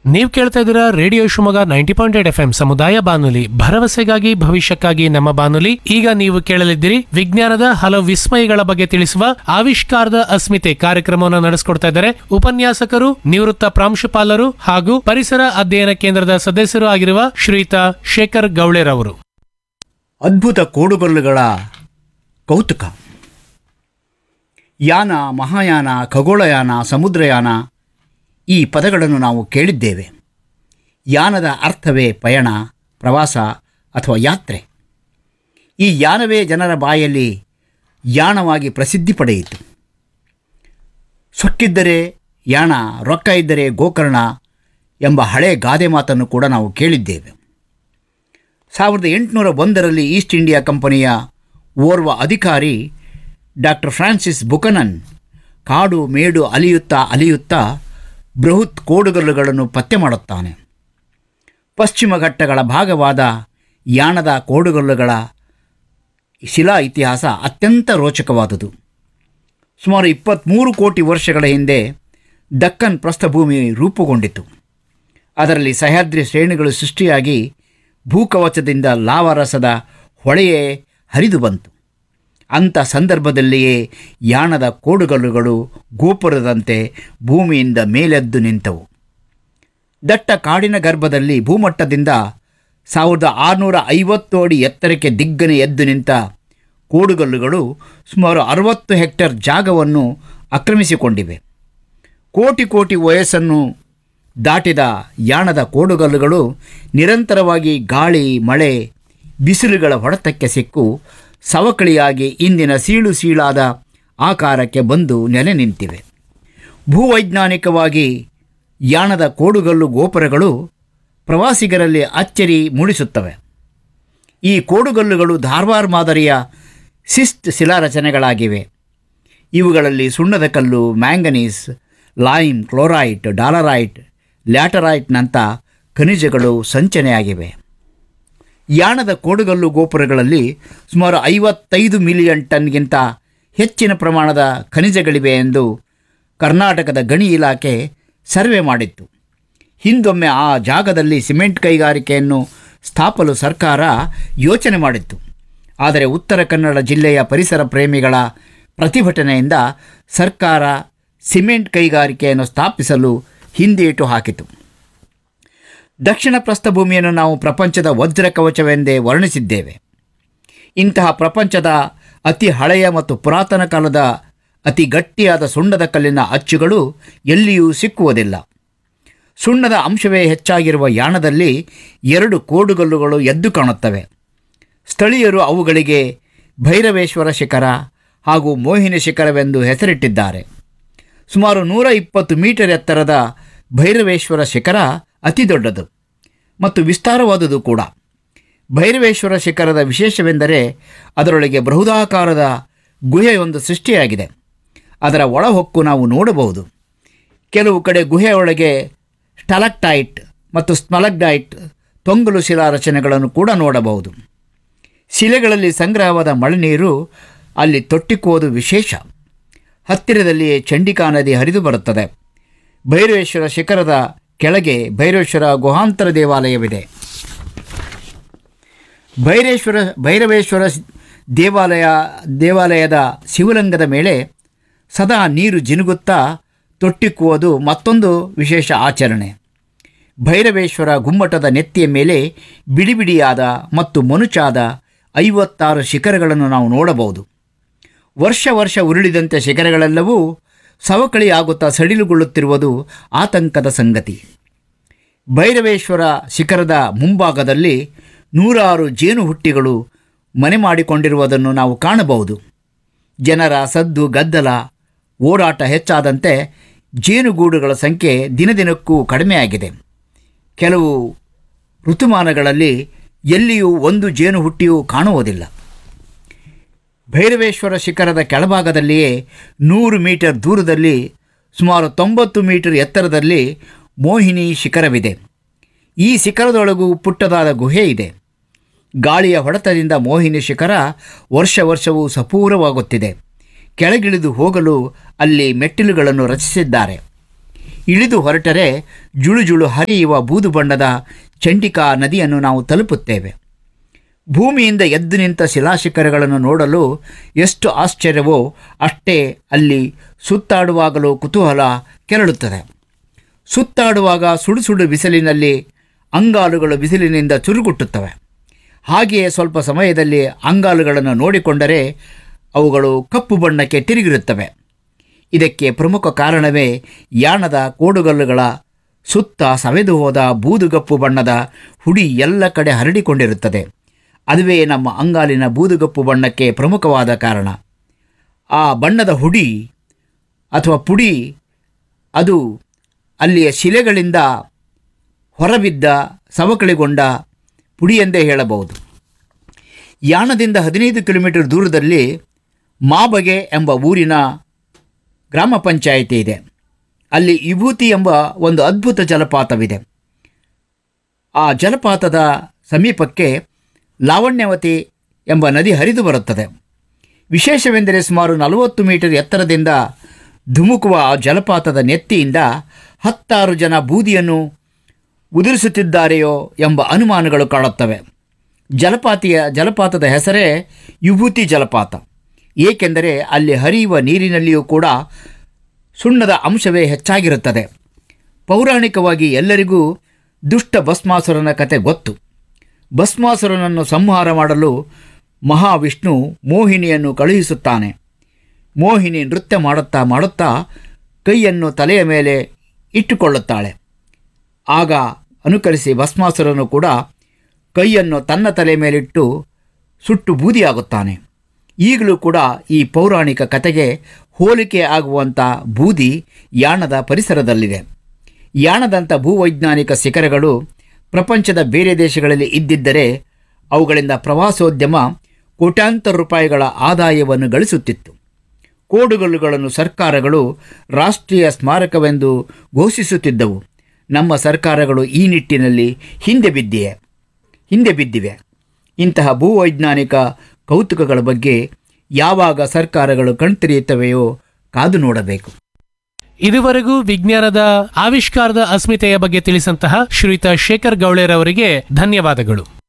ನೀವು ಕೇಳ್ತಾ ಇದ್ದೀರಾ radio Shivamogga ninety point eight F M ಸಮುದಾಯ ಬಾನುಲಿ ಭರವಸೆಗಾಗಿ ಭವಿಷ್ಯಕ್ಕಾಗಿ ನಮ್ಮ ಬಾನುಲಿ ಈಗ ನೀವು ಕೇಳಲಿದ್ದೀರಿ ವಿಜ್ಞಾನದ ಹಲವು ವಿಸ್ಮಯಗಳ ಬಗ್ಗೆ ತಿಳಿಸುವ ಆವಿಷ್ಕಾರದ ಅಸ್ಮಿತೆ ಕಾರ್ಯಕ್ರಮವನ್ನು ನಡೆಸಿಕೊಡ್ತಾ ಇದ್ದಾರೆ ಉಪನ್ಯಾಸಕರು ನಿವೃತ್ತ ಪ್ರಾಂಶುಪಾಲರು ಹಾಗೂ ಪರಿಸರ ಅಧ್ಯಯನ ಕೇಂದ್ರದ ಸದಸ್ಯರು ಆಗಿರುವ ಶ್ರೀಯುತ ಶೇಖರ್ ಗೌಳೆರವರು ಅದ್ಭುತ ಕೋಡುಗೊಲ್ಲುಗಳ ಕೌತುಕ ಯಾನ ಮಹಾಯಾನ ಖಗೋಳಯಾನ ಸಮುದ್ರಯಾನ ಈ ಪದಗಳನ್ನು ನಾವು ಕೇಳಿದ್ದೇವೆ ಯಾನದ ಅರ್ಥವೇ ಪಯಣ ಪ್ರವಾಸ ಅಥವಾ ಯಾತ್ರೆ ಈ ಯಾನವೇ ಜನರ ಬಾಯಲ್ಲಿ ಯಾಣವಾಗಿ ಪ್ರಸಿದ್ಧಿ ಪಡೆಯಿತು ಸೊಕ್ಕಿದ್ದರೆ ಯಾಣ ರೊಕ್ಕ ಇದ್ದರೆ ಗೋಕರ್ಣ ಎಂಬ ಹಳೆ ಗಾದೆ ಮಾತನ್ನು ಕೂಡ ನಾವು ಕೇಳಿದ್ದೇವೆ ಸಾವಿರದ ಎಂಟುನೂರ ಒಂದರಲ್ಲಿ ಈಸ್ಟ್ ಇಂಡಿಯಾ ಕಂಪನಿಯ ಓರ್ವ ಅಧಿಕಾರಿ ಡಾಕ್ಟರ್ ಫ್ರಾನ್ಸಿಸ್ ಬುಕನನ್ ಕಾಡು ಮೇಡು ಅಲಿಯುತ್ತಾ ಅಲಿಯುತ್ತಾ ಬೃಹತ್ ಕೋಡುಗಲ್ಲುಗಳನ್ನು ಪತ್ತೆ ಮಾಡುತ್ತಾನೆ ಪಶ್ಚಿಮ ಘಟ್ಟಗಳ ಭಾಗವಾದ ಯಾಣದ ಕೋಡುಗಲ್ಲುಗಳ ಶಿಲಾ ಇತಿಹಾಸ ಅತ್ಯಂತ ರೋಚಕವಾದುದು ಸುಮಾರು ಇಪ್ಪತ್ತ್ಮೂರು ಕೋಟಿ ವರ್ಷಗಳ ಹಿಂದೆ ದಕ್ಕನ್ ಪ್ರಸ್ಥಭೂಮಿ ರೂಪುಗೊಂಡಿತು ಅದರಲ್ಲಿ ಸಹ್ಯಾದ್ರಿ ಶ್ರೇಣಿಗಳು ಸೃಷ್ಟಿಯಾಗಿ ಭೂಕವಚದಿಂದ ಲಾವರಸದ ಹೊಳೆಯೇ ಹರಿದು ಬಂತು ಅಂಥ ಸಂದರ್ಭದಲ್ಲಿಯೇ ಯಾಣದ ಕೋಡುಗಲ್ಲುಗಳು ಗೋಪುರದಂತೆ ಭೂಮಿಯಿಂದ ಮೇಲೆದ್ದು ನಿಂತವು ದಟ್ಟ ಕಾಡಿನ ಗರ್ಭದಲ್ಲಿ ಭೂಮಟ್ಟದಿಂದ ಸಾವಿರದ ಆರುನೂರ ಐವತ್ತು ಅಡಿ ಎತ್ತರಕ್ಕೆ ದಿಗ್ಗನೆ ಎದ್ದು ನಿಂತ ಕೋಡುಗಲ್ಲುಗಳು ಸುಮಾರು ಅರವತ್ತು ಹೆಕ್ಟೇರ್ ಜಾಗವನ್ನು ಆಕ್ರಮಿಸಿಕೊಂಡಿವೆ ಕೋಟಿ ಕೋಟಿ ವಯಸ್ಸನ್ನು ದಾಟಿದ ಯಾಣದ ಕೋಡುಗಲ್ಲುಗಳು ನಿರಂತರವಾಗಿ ಗಾಳಿ ಮಳೆ ಬಿಸಿಲುಗಳ ಹೊಡೆತಕ್ಕೆ ಸಿಕ್ಕು ಸವಕಳಿಯಾಗಿ ಇಂದಿನ ಸೀಳು ಸೀಳಾದ ಆಕಾರಕ್ಕೆ ಬಂದು ನೆಲೆ ನಿಂತಿವೆ ಭೂವೈಜ್ಞಾನಿಕವಾಗಿ ಯಾಣದ ಕೋಡುಗಲ್ಲು ಗೋಪುರಗಳು ಪ್ರವಾಸಿಗರಲ್ಲಿ ಅಚ್ಚರಿ ಮೂಡಿಸುತ್ತವೆ ಈ ಕೋಡುಗಲ್ಲುಗಳು ಧಾರವಾಡ ಮಾದರಿಯ ಸಿಸ್ಟ್ ಶಿಲಾರಚನೆಗಳಾಗಿವೆ ಇವುಗಳಲ್ಲಿ ಸುಣ್ಣದ ಕಲ್ಲು ಮ್ಯಾಂಗನೀಸ್ ಲೈಮ್ ಕ್ಲೋರೈಟ್ ಡಾಲರೈಟ್ ಲ್ಯಾಟರೈಟ್ನಂಥ ಖನಿಜಗಳು ಸಂಚನೆಯಾಗಿವೆ ಯಾಣದ ಕೋಡುಗಲ್ಲು ಗೋಪುರಗಳಲ್ಲಿ ಸುಮಾರು ಐವತ್ತೈದು ಮಿಲಿಯನ್ ಟನ್ಗಿಂತ ಹೆಚ್ಚಿನ ಪ್ರಮಾಣದ ಖನಿಜಗಳಿವೆ ಎಂದು ಕರ್ನಾಟಕದ ಗಣಿ ಇಲಾಖೆ ಸರ್ವೆ ಮಾಡಿತ್ತು ಹಿಂದೊಮ್ಮೆ ಆ ಜಾಗದಲ್ಲಿ ಸಿಮೆಂಟ್ ಕೈಗಾರಿಕೆಯನ್ನು ಸ್ಥಾಪಲು ಸರ್ಕಾರ ಯೋಚನೆ ಮಾಡಿತ್ತು ಆದರೆ ಉತ್ತರ ಕನ್ನಡ ಜಿಲ್ಲೆಯ ಪರಿಸರ ಪ್ರೇಮಿಗಳ ಪ್ರತಿಭಟನೆಯಿಂದ ಸರ್ಕಾರ ಸಿಮೆಂಟ್ ಕೈಗಾರಿಕೆಯನ್ನು ಸ್ಥಾಪಿಸಲು ಹಿಂದೇಟು ಹಾಕಿತು ದಕ್ಷಿಣ ಪ್ರಸ್ಥಭೂಮಿಯನ್ನು ನಾವು ಪ್ರಪಂಚದ ವಜ್ರ ಕವಚವೆಂದೇ ವರ್ಣಿಸಿದ್ದೇವೆ ಇಂತಹ ಪ್ರಪಂಚದ ಅತಿ ಹಳೆಯ ಮತ್ತು ಪುರಾತನ ಕಾಲದ ಅತಿ ಗಟ್ಟಿಯಾದ ಸುಣ್ಣದ ಕಲ್ಲಿನ ಅಚ್ಚುಗಳು ಎಲ್ಲಿಯೂ ಸಿಕ್ಕುವುದಿಲ್ಲ ಸುಣ್ಣದ ಅಂಶವೇ ಹೆಚ್ಚಾಗಿರುವ ಯಾಣದಲ್ಲಿ ಎರಡು ಕೋಡುಗಲ್ಲುಗಳು ಎದ್ದು ಕಾಣುತ್ತವೆ ಸ್ಥಳೀಯರು ಅವುಗಳಿಗೆ ಭೈರವೇಶ್ವರ ಶಿಖರ ಹಾಗೂ ಮೋಹಿನಿ ಶಿಖರವೆಂದು ಹೆಸರಿಟ್ಟಿದ್ದಾರೆ ಸುಮಾರು ನೂರ ಇಪ್ಪತ್ತು ಮೀಟರ್ ಎತ್ತರದ ಭೈರವೇಶ್ವರ ಶಿಖರ ಅತಿ ದೊಡ್ಡದು ಮತ್ತು ವಿಸ್ತಾರವಾದುದು ಕೂಡ ಭೈರವೇಶ್ವರ ಶಿಖರದ ವಿಶೇಷವೆಂದರೆ ಅದರೊಳಗೆ ಬೃಹದಾಕಾರದ ಗುಹೆಯೊಂದು ಸೃಷ್ಟಿಯಾಗಿದೆ ಅದರ ಒಳಹೊಕ್ಕು ನಾವು ನೋಡಬಹುದು ಕೆಲವು ಕಡೆ ಗುಹೆಯೊಳಗೆ ಸ್ಟಲಕ್ಟೈಟ್ ಮತ್ತು ಸ್ಮಲಗ್ಡೈಟ್ ತೊಂಗಲು ಶಿಲಾ ರಚನೆಗಳನ್ನು ಕೂಡ ನೋಡಬಹುದು ಶಿಲೆಗಳಲ್ಲಿ ಸಂಗ್ರಹವಾದ ಮಳೆನೀರು ಅಲ್ಲಿ ತೊಟ್ಟಿಕ್ಕುವುದು ವಿಶೇಷ ಹತ್ತಿರದಲ್ಲಿಯೇ ಚಂಡಿಕಾ ನದಿ ಹರಿದು ಬರುತ್ತದೆ ಭೈರವೇಶ್ವರ ಶಿಖರದ ಕೆಳಗೆ ಭೈರವೇಶ್ವರ ಗುಹಾಂತರ ದೇವಾಲಯವಿದೆ ಭೈರೇಶ್ವರ ಭೈರವೇಶ್ವರ ಸ್- ದೇವಾಲಯ ದೇವಾಲಯದ ಶಿವಲಿಂಗದ ಮೇಲೆ ಸದಾ ನೀರು ಜಿನುಗುತ್ತಾ ತೊಟ್ಟಿಕ್ಕುವುದು ಮತ್ತೊಂದು ವಿಶೇಷ ಆಚರಣೆ ಭೈರವೇಶ್ವರ ಗುಮ್ಮಟದ ನೆತ್ತಿಯ ಮೇಲೆ ಬಿಡಿ ಬಿಡಿಯಾದ ಮತ್ತು ಮನುಚಾದ ಐವತ್ತಾರು ಶಿಖರಗಳನ್ನು ನಾವು ನೋಡಬಹುದು ವರ್ಷ ವರ್ಷ ಉರುಳಿದಂತೆ ಶಿಖರಗಳೆಲ್ಲವೂ ಸವಕಳಿಯಾಗುತ್ತಾ ಸಡಿಲುಗೊಳ್ಳುತ್ತಿರುವುದು ಆತಂಕದ ಸಂಗತಿ ಭೈರವೇಶ್ವರ ಶಿಖರದ ಮುಂಭಾಗದಲ್ಲಿ ನೂರಾರು ಜೇನು ಹುಟ್ಟಿಗಳು ಮನೆ ಮಾಡಿಕೊಂಡಿರುವುದನ್ನು ನಾವು ಕಾಣಬಹುದು ಜನರ ಸದ್ದು ಗದ್ದಲ ಓಡಾಟ ಹೆಚ್ಚಾದಂತೆ ಜೇನುಗೂಡುಗಳ ಸಂಖ್ಯೆ ದಿನದಿನಕ್ಕೂ ಕಡಿಮೆಯಾಗಿದೆ ಕೆಲವು ಋತುಮಾನಗಳಲ್ಲಿ ಎಲ್ಲಿಯೂ ಒಂದು ಜೇನು ಹುಟ್ಟಿಯೂ ಕಾಣುವುದಿಲ್ಲ ಭೈರವೇಶ್ವರ ಶಿಖರದ ಕೆಳಭಾಗದಲ್ಲಿಯೇ ನೂರು ಮೀಟರ್ ದೂರದಲ್ಲಿ ಸುಮಾರು ತೊಂಬತ್ತು ಮೀಟರ್ ಎತ್ತರದಲ್ಲಿ ಮೋಹಿನಿ ಶಿಖರವಿದೆ ಈ ಶಿಖರದೊಳಗೂ ಪುಟ್ಟದಾದ ಗುಹೆ ಇದೆ ಗಾಳಿಯ ಹೊಡೆತದಿಂದ ಮೋಹಿನಿ ಶಿಖರ ವರ್ಷ ವರ್ಷವೂ ಸಪೂರವಾಗುತ್ತಿದೆ ಕೆಳಗಿಳಿದು ಹೋಗಲು ಅಲ್ಲಿ ಮೆಟ್ಟಿಲುಗಳನ್ನು ರಚಿಸಿದ್ದಾರೆ ಇಳಿದು ಹೊರಟರೆ ಜುಳುಜುಳು ಹರಿಯುವ ಬೂದು ಬಣ್ಣದ ಚಂಡಿಕಾ ನದಿಯನ್ನು ನಾವು ತಲುಪುತ್ತೇವೆ ಭೂಮಿಯಿಂದ ಎದ್ದು ನಿಂತ ಶಿಲಾಶಿಖರಗಳನ್ನು ನೋಡಲು ಎಷ್ಟು ಆಶ್ಚರ್ಯವೋ ಅಷ್ಟೇ ಅಲ್ಲಿ ಸುತ್ತಾಡುವಾಗಲೂ ಕುತೂಹಲ ಕೆರಳುತ್ತದೆ ಸುತ್ತಾಡುವಾಗ ಸುಡು ಸುಡು ಬಿಸಿಲಿನಲ್ಲಿ ಅಂಗಾಲುಗಳು ಬಿಸಿಲಿನಿಂದ ಚುರುಗುಟ್ಟುತ್ತವೆ ಹಾಗೆಯೇ ಸ್ವಲ್ಪ ಸಮಯದಲ್ಲಿ ಅಂಗಾಲುಗಳನ್ನು ನೋಡಿಕೊಂಡರೆ ಅವುಗಳು ಕಪ್ಪು ಬಣ್ಣಕ್ಕೆ ತಿರುಗಿರುತ್ತವೆ ಇದಕ್ಕೆ ಪ್ರಮುಖ ಕಾರಣವೇ ಯಾಣದ ಕೋಡುಗಲ್ಲುಗಳ ಸುತ್ತ ಸವೆದು ಹೋದ ಬೂದುಗಪ್ಪು ಬಣ್ಣದ ಹುಡಿ ಎಲ್ಲ ಕಡೆ ಹರಡಿಕೊಂಡಿರುತ್ತದೆ ಅದುವೇ ನಮ್ಮ ಅಂಗಾಲಿನ ಬೂದುಗಪ್ಪು ಬಣ್ಣಕ್ಕೆ ಪ್ರಮುಖವಾದ ಕಾರಣ ಆ ಬಣ್ಣದ ಹುಡಿ ಅಥವಾ ಪುಡಿ ಅದು ಅಲ್ಲಿಯ ಶಿಲೆಗಳಿಂದ ಹೊರಬಿದ್ದ ಸವಕಳಿಗೊಂಡ ಪುಡಿ ಎಂದೇ ಹೇಳಬಹುದು ಯಾಣದಿಂದ ಹದಿನೈದು ಕಿಲೋಮೀಟರ್ ದೂರದಲ್ಲಿ ಮಾಬಗೆ ಎಂಬ ಊರಿನ ಗ್ರಾಮ ಪಂಚಾಯಿತಿ ಇದೆ ಅಲ್ಲಿ ವಿಭೂತಿ ಎಂಬ ಒಂದು ಅದ್ಭುತ ಜಲಪಾತವಿದೆ ಆ ಜಲಪಾತದ ಸಮೀಪಕ್ಕೆ ಲಾವಣ್ಯವತಿ ಎಂಬ ನದಿ ಹರಿದು ಬರುತ್ತದೆ ವಿಶೇಷವೆಂದರೆ ಸುಮಾರು ನಲವತ್ತು ಮೀಟರ್ ಎತ್ತರದಿಂದ ಧುಮುಕುವ ಆ ಜಲಪಾತದ ನೆತ್ತಿಯಿಂದ ಹತ್ತಾರು ಜನ ಬೂದಿಯನ್ನು ಉದುರಿಸುತ್ತಿದ್ದಾರೆಯೋ ಎಂಬ ಅನುಮಾನಗಳು ಕಾಡುತ್ತವೆ ಜಲಪಾತಿಯ ಜಲಪಾತದ ಹೆಸರೇ ವಿಭೂತಿ ಜಲಪಾತ ಏಕೆಂದರೆ ಅಲ್ಲಿ ಹರಿಯುವ ನೀರಿನಲ್ಲಿಯೂ ಕೂಡ ಸುಣ್ಣದ ಅಂಶವೇ ಹೆಚ್ಚಾಗಿರುತ್ತದೆ ಪೌರಾಣಿಕವಾಗಿ ಎಲ್ಲರಿಗೂ ದುಷ್ಟ ಭಸ್ಮಾಸುರನ ಕತೆ ಗೊತ್ತು ಭಸ್ಮಾಸುರನನ್ನು ಸಂಹಾರ ಮಾಡಲು ಮಹಾವಿಷ್ಣು ಮೋಹಿನಿಯನ್ನು ಕಳುಹಿಸುತ್ತಾನೆ ಮೋಹಿನಿ ನೃತ್ಯ ಮಾಡುತ್ತಾ ಮಾಡುತ್ತಾ ಕೈಯನ್ನು ತಲೆಯ ಮೇಲೆ ಇಟ್ಟುಕೊಳ್ಳುತ್ತಾಳೆ ಆಗ ಅನುಕರಿಸಿ ಭಸ್ಮಾಸುರನು ಕೂಡ ಕೈಯನ್ನು ತನ್ನ ತಲೆ ಮೇಲಿಟ್ಟು ಸುಟ್ಟು ಬೂದಿಯಾಗುತ್ತಾನೆ ಈಗಲೂ ಕೂಡ ಈ ಪೌರಾಣಿಕ ಕತೆಗೆ ಹೋಲಿಕೆ ಆಗುವಂಥ ಬೂದಿ ಯಾಣದ ಪರಿಸರದಲ್ಲಿದೆ ಯಾಣದಂಥ ಭೂವೈಜ್ಞಾನಿಕ ಶಿಖರಗಳು ಪ್ರಪಂಚದ ಬೇರೆ ದೇಶಗಳಲ್ಲಿ ಇದ್ದಿದ್ದರೆ ಅವುಗಳಿಂದ ಪ್ರವಾಸೋದ್ಯಮ ಕೋಟ್ಯಾಂತರ ರೂಪಾಯಿಗಳ ಆದಾಯವನ್ನು ಗಳಿಸುತ್ತಿತ್ತು ಕೋಡುಗಲ್ಲುಗಳನ್ನು ಸರ್ಕಾರಗಳು ರಾಷ್ಟ್ರೀಯ ಸ್ಮಾರಕವೆಂದು ಘೋಷಿಸುತ್ತಿದ್ದವು ನಮ್ಮ ಸರ್ಕಾರಗಳು ಈ ನಿಟ್ಟಿನಲ್ಲಿ ಹಿಂದೆ ಬಿದ್ದಿವೆ ಹಿಂದೆ ಬಿದ್ದಿವೆ ಇಂತಹ ಭೂವೈಜ್ಞಾನಿಕ ಕೌತುಕಗಳ ಬಗ್ಗೆ ಯಾವಾಗ ಸರ್ಕಾರಗಳು ಕಣ್ತೆರೆಯುತ್ತವೆಯೋ ಕಾದು ನೋಡಬೇಕು ಇದುವರೆಗೂ ವಿಜ್ಞಾನದ ಆವಿಷ್ಕಾರದ ಅಸ್ಮಿತೆಯ ಬಗ್ಗೆ ತಿಳಿಸಂತಹ ಶ್ರೀಯುತ ಶೇಖರ್ ಗೌಳೆರವರಿಗೆ ಧನ್ಯವಾದಗಳು